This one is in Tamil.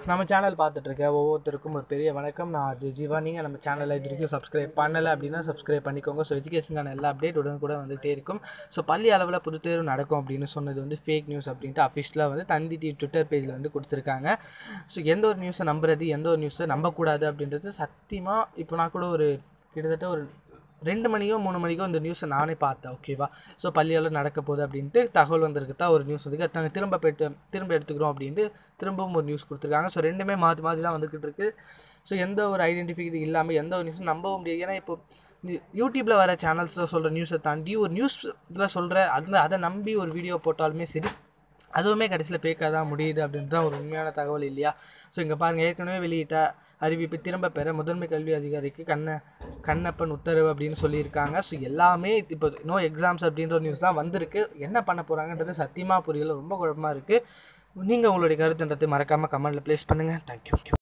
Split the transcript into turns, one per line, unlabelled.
நம்ம சேனல் பார்த்துட்ருக்க ஒவ்வொருத்தருக்கும் ஒரு பெரிய வணக்கம் நான் அஜய் ஜீவா நீங்கள் நம்ம சேனலை இது வரைக்கும் சப்ஸ்கிரைப் பண்ணலை அப்படின்னா சப்ஸ்கிரைப் பண்ணிக்கோங்க ஸோ எஜுகேஷனுக்கான எல்லா அப்டேட் உடனே கூட வந்துகிட்டே இருக்கும் ஸோ பள்ளி அளவில் பொது தேர்வு நடக்கும் அப்படின்னு சொன்னது வந்து ஃபேக் நியூஸ் அப்படின்ட்டு அஃபிஷியலாக வந்து தந்தி டி ட்விட்டர் பேஜில் வந்து கொடுத்துருக்காங்க ஸோ எந்த ஒரு நியூஸை நம்புறது எந்த ஒரு நியூஸை நம்பக்கூடாது அப்படின்றது சத்தியமாக இப்போ நான் கூட ஒரு கிட்டத்தட்ட ஒரு ரெண்டு மணிக்கோ மூணு மணிக்கோ இந்த நியூஸை நானே பார்த்தேன் ஓகேவா ஸோ பள்ளியால் நடக்க போகுது அப்படின்ட்டு தகவல் வந்திருக்கு தான் ஒரு நியூஸ் வந்து நாங்கள் திரும்ப போய்ட்டு திரும்ப எடுத்துக்கிறோம் அப்படின்ட்டு திரும்பவும் ஒரு நியூஸ் கொடுத்துருக்காங்க ஸோ ரெண்டுமே மாற்றி மாற்றி தான் வந்துக்கிட்டு இருக்கு ஸோ எந்த ஒரு ஐடென்டிஃபிகேட் இல்லாமல் எந்த ஒரு நியூஸும் நம்பவும் முடியாது ஏன்னா இப்போ யூடியூப்பில் வர சேனல்ஸில் சொல்கிற நியூஸை தாண்டி ஒரு நியூஸ் இதில் சொல்கிற அதில் அதை நம்பி ஒரு வீடியோ போட்டாலுமே சரி அதுவுமே கடைசியில் பேக்காக தான் முடியுது அப்படின்றது தான் ஒரு உண்மையான தகவல் இல்லையா ஸோ இங்கே பாருங்கள் ஏற்கனவே வெளியிட்ட அறிவிப்பு திரும்ப பெற முதன்மை கல்வி அதிகாரிக்கு கண்ண கண்ணப்பன் உத்தரவு அப்படின்னு சொல்லியிருக்காங்க ஸோ எல்லாமே இப்போ நோ எக்ஸாம்ஸ் அப்படின்ற ஒரு நியூஸ் தான் வந்திருக்கு என்ன பண்ண போகிறாங்கன்றது சத்தியமாக புரியல ரொம்ப குழப்பமாக இருக்குது நீங்கள் உங்களுடைய கருத்துன்றதை மறக்காமல் கமெண்ட்டில் ப்ளேஸ் பண்ணுங்கள் தேங்க்யூ